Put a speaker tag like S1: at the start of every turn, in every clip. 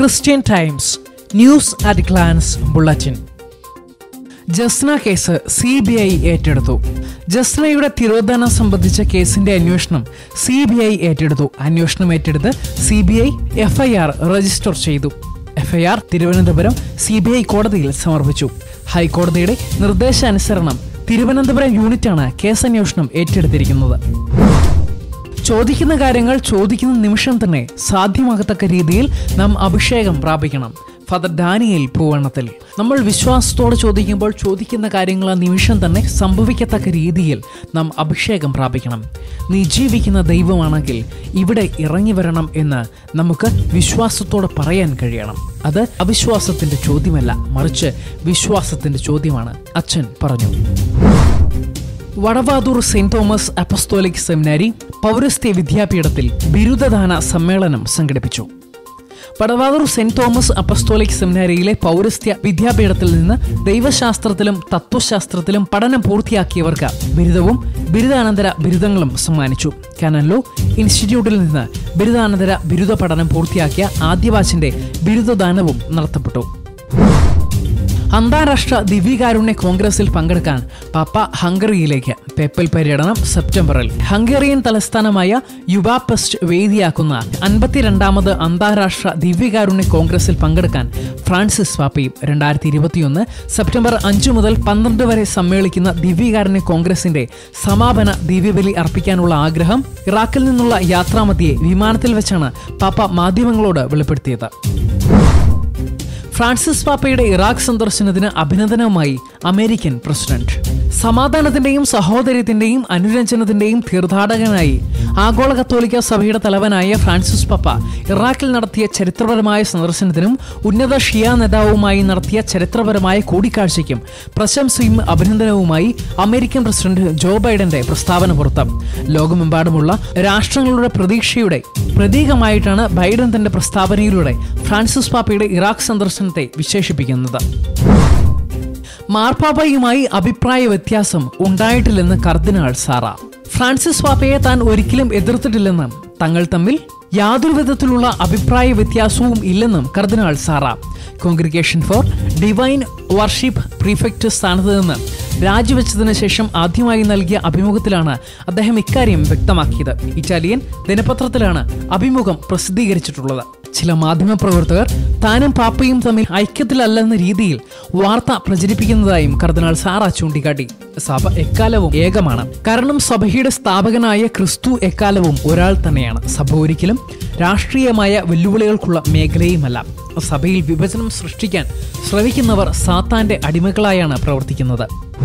S1: Christian Times news at glance bulletin Jasna case C B I ഏറ്റെടുത്തു ജസ്നയുടെ തിരോധാനം സംബന്ധിച്ച കേസിന്റെ അന്വേഷണം സി ബി ഐ ഏറ്റെടുത്തു അന്വേഷണം ഏറ്റെടുത്ത് C B I FIR register ചെയ്തു FIR Thiruvananthapuram C B I കോടതിയിൽ സമർപ്പിച്ചു ഹൈക്കോടതിയുടെ നിർദ്ദേശാനുസരണം തിരുവനന്തപുരം യൂണിറ്റാണ് കേസന്വേഷണം ഏറ്റെടുത്തിരിക്കുന്നത് ചോദിക്കുന്ന കാര്യങ്ങൾ ചോദിക്കുന്ന നിമിഷം തന്നെ സാധ്യമാകത്തക്ക രീതിയിൽ നാം അഭിഷേകം പ്രാപിക്കണം ഫാദർ ഡാനിയൽ പൂവണ്ണത്തിൽ നമ്മൾ വിശ്വാസത്തോടെ ചോദിക്കുമ്പോൾ ചോദിക്കുന്ന കാര്യങ്ങൾ ആ നിമിഷം തന്നെ സംഭവിക്കത്തക്ക രീതിയിൽ നാം അഭിഷേകം പ്രാപിക്കണം നീ ജീവിക്കുന്ന ദൈവമാണെങ്കിൽ ഇവിടെ ഇറങ്ങി വരണം എന്ന് നമുക്ക് വിശ്വാസത്തോടെ പറയാൻ കഴിയണം അത് അവിശ്വാസത്തിന്റെ ചോദ്യമല്ല മറിച്ച് വിശ്വാസത്തിന്റെ ചോദ്യമാണ് അച്ഛൻ പറഞ്ഞു Vadavathoor saint Thomas apostolic seminary പൗരസ്ത്യ വിദ്യാപീഠത്തിൽ ബിരുദദാന സമ്മേളനം സംഘടിപ്പിച്ചു വടവാതൂർ സെന്റ് തോമസ് അപ്പസ്തോലിക് സെമിനാരിയിലെ പൗരസ്ത്യ വിദ്യാപീഠത്തിൽ നിന്ന് ദൈവശാസ്ത്രത്തിലും തത്വശാസ്ത്രത്തിലും പഠനം പൂർത്തിയാക്കിയവർക്ക് ബിരുദവും ബിരുദാനന്തര ബിരുദങ്ങളും സമ്മാനിച്ചു കാനല്ലോ ഇൻസ്റ്റിറ്റ്യൂട്ടിൽ നിന്ന് ബിരുദാനന്തര ബിരുദ പഠനം പൂർത്തിയാക്കിയ ആദ്യ ബാച്ചിന്റെ ബിരുദദാനവും നടത്തപ്പെട്ടു അന്താരാഷ്ട്ര ദിവ്യകാരുണ്യ കോൺഗ്രസിൽ പങ്കെടുക്കാൻ പാപ്പ ഹംഗറിയിലേക്ക് പേപ്പൽ പര്യടനം സെപ്റ്റംബറിൽ ഹംഗേറിയൻ തലസ്ഥാനമായ യുബാപെസ്റ്റ് വേദിയാക്കുന്ന അൻപത്തിരണ്ടാമത് അന്താരാഷ്ട്ര ദിവ്യകാരുണ്യ കോൺഗ്രസിൽ പങ്കെടുക്കാൻ ഫ്രാൻസിസ് പാപ്പയും രണ്ടായിരത്തി ഇരുപത്തിയൊന്ന് സെപ്റ്റംബർ അഞ്ചു മുതൽ പന്ത്രണ്ട് വരെ സമ്മേളിക്കുന്ന ദിവ്യകാരുണ്യ കോൺഗ്രസിന്റെ സമാപന ദിവ്യബലി അർപ്പിക്കാനുള്ള ആഗ്രഹം ഇറാഖിൽ നിന്നുള്ള യാത്രാമധ്യേ വിമാനത്തിൽ വെച്ചാണ് പാപ്പ മാധ്യമങ്ങളോട് വെളിപ്പെടുത്തിയത് ഫ്രാൻസിസ് പാപ്പയുടെ ഇറാഖ് സന്ദർശനത്തിന് അഭിനന്ദനവുമായി അമേരിക്കൻ പ്രസിഡന്റ് സമാധാനത്തിന്റെയും സഹോദര്യത്തിന്റെയും അനുരഞ്ജനത്തിന്റെയും തീർത്ഥാടകനായി ആഗോള കത്തോലിക്ക സഭയുടെ തലവനായ ഫ്രാൻസിസ് പാപ്പ ഇറാഖിൽ നടത്തിയ ചരിത്രപരമായ സന്ദർശനത്തിനും ഉന്നത ഷിയ നേതാവുമായി നടത്തിയ ചരിത്രപരമായ കൂടിക്കാഴ്ചയ്ക്കും പ്രശംസയും അഭിനന്ദനവുമായി അമേരിക്കൻ പ്രസിഡന്റ് ജോ ബൈഡന്റെ പ്രസ്താവന പുറത്ത് ലോകമെമ്പാടുമുള്ള രാഷ്ട്രങ്ങളുടെ പ്രതീക്ഷയുടെ പ്രതീകമായിട്ടാണ് ബൈഡൻ തന്റെ പ്രസ്താവനയിലൂടെ ഫ്രാൻസിസ് പാപ്പയുടെ ഇറാഖ് സന്ദർശനത്തെ വിശേഷിപ്പിക്കുന്നത് മാർപ്പാപ്പയുമായി അഭിപ്രായ വ്യത്യാസം ഉണ്ടായിട്ടില്ലെന്ന് കർദിനാൾ സാറ ഫ്രാൻസിസ് പാപ്പയെ താൻ ഒരിക്കലും എതിർത്തിട്ടില്ലെന്നും തങ്ങൾ തമ്മിൽ യാതൊരു വിധത്തിലുള്ള അഭിപ്രായ വ്യത്യാസവും ഇല്ലെന്നും കർദിനാൾ Sarah congregation for divine worship prefect സ്ഥാനത്ത് നിന്ന് രാജിവെച്ചതിന് ശേഷം ആദ്യമായി നൽകിയ അഭിമുഖത്തിലാണ് അദ്ദേഹം ഇക്കാര്യം വ്യക്തമാക്കിയത് ഇറ്റാലിയൻ ദിനപത്രത്തിലാണ് അഭിമുഖം പ്രസിദ്ധീകരിച്ചിട്ടുള്ളത് ചില മാധ്യമപ്രവർത്തകർ താനും പാപ്പയും തമ്മിൽ ഐക്യത്തിലല്ലെന്ന രീതിയിൽ വാർത്ത പ്രചരിപ്പിക്കുന്നതായും കർദിനാൾ സാറ ചൂണ്ടിക്കാട്ടി സഭ എക്കാലവും ഏകമാണ് കാരണം സഭയുടെ സ്ഥാപകനായ ക്രിസ്തു എക്കാലവും ഒരാൾ തന്നെയാണ് സഭ ഒരിക്കലും രാഷ്ട്രീയമായ വെല്ലുവിളികൾക്കുള്ള മേഖലയുമല്ല സഭയിൽ വിഭജനം സൃഷ്ടിക്കാൻ ശ്രമിക്കുന്നവർ സാത്താന്റെ അടിമകളായാണ് പ്രവർത്തിക്കുന്നത്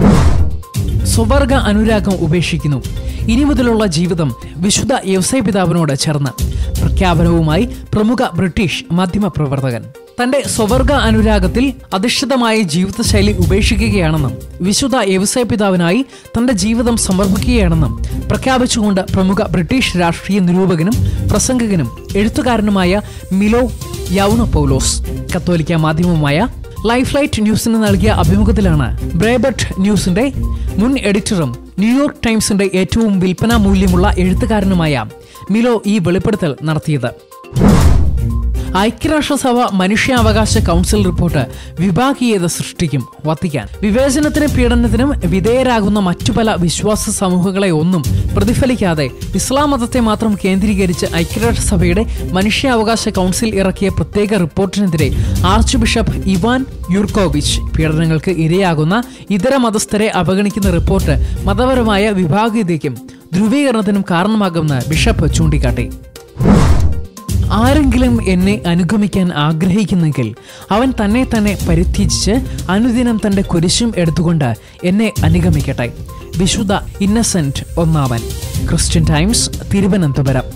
S1: സ്വവർഗ അനുരാഗം ഉപേക്ഷിക്കുന്നു ഇനി മുതലുള്ള ജീവിതം വിശുദ്ധ വ്യവസായ പിതാവിനോട് ചേർന്ന് പ്രഖ്യാപനവുമായി പ്രമുഖ ബ്രിട്ടീഷ് മാധ്യമപ്രവർത്തകൻ തന്റെ സ്വവർഗ അനുരാഗത്തിൽ അധിഷ്ഠിതമായ ജീവിതശൈലി ഉപേക്ഷിക്കുകയാണെന്നും വിശുദ്ധ വ്യവസായ പിതാവിനായി തന്റെ ജീവിതം സമർപ്പിക്കുകയാണെന്നും പ്രഖ്യാപിച്ചുകൊണ്ട് പ്രമുഖ ബ്രിട്ടീഷ് രാഷ്ട്രീയ നിരൂപകനും പ്രസംഗകനും എഴുത്തുകാരനുമായ മിലോ യൗണ പൗലോസ് കത്തോലിക്ക മാധ്യമമായ ലൈഫ് ലൈറ്റ് ന്യൂസിന് നൽകിയ അഭിമുഖത്തിലാണ് ബ്രേബർട്ട് ന്യൂസിന്റെ മുൻ എഡിറ്ററും ന്യൂയോർക്ക് ടൈംസിന്റെ ഏറ്റവും വിൽപ്പനാ മൂല്യമുള്ള എഴുത്തുകാരനുമായ മിലോ ഈ വെളിപ്പെടുത്തൽ നടത്തിയത് ഐക്യരാഷ്ട്രസഭ മനുഷ്യാവകാശ കൗൺസിൽ റിപ്പോർട്ട് വിഭാഗീയത സൃഷ്ടിക്കും വത്തിക്കാൻ വിവേചനത്തിനും പീഡനത്തിനും വിധേയരാകുന്ന മറ്റു പല വിശ്വാസ സമൂഹങ്ങളെ ഒന്നും പ്രതിഫലിക്കാതെ ഇസ്ലാം മതത്തെ മാത്രം കേന്ദ്രീകരിച്ച് ഐക്യരാഷ്ട്രസഭയുടെ മനുഷ്യാവകാശ കൗൺസിൽ ഇറക്കിയ പ്രത്യേക റിപ്പോർട്ടിനെതിരെ ആർച്ച് ബിഷപ്പ് ഇവാൻ യുർക്കോവിച്ച് പീഡനങ്ങൾക്ക് ഇരയാകുന്ന ഇതര മതസ്ഥരെ അവഗണിക്കുന്ന റിപ്പോർട്ട് മതപരമായ വിഭാഗീയതയ്ക്കും ധ്രുവീകരണത്തിനും കാരണമാകുമെന്ന് ബിഷപ്പ് ചൂണ്ടിക്കാട്ടി ആരെങ്കിലും എന്നെ അനുഗമിക്കാൻ ആഗ്രഹിക്കുന്നെങ്കിൽ അവൻ തന്നെ തന്നെ പരിത്യജിച്ച് അനുദിനം തന്റെ കുരിശും എടുത്തുകൊണ്ട് എന്നെ അനുഗമിക്കട്ടെ വിശുദ്ധ ഇന്നസെന്റ് ഒന്നാമൻ ക്രിസ്ത്യൻ ടൈംസ് തിരുവനന്തപുരം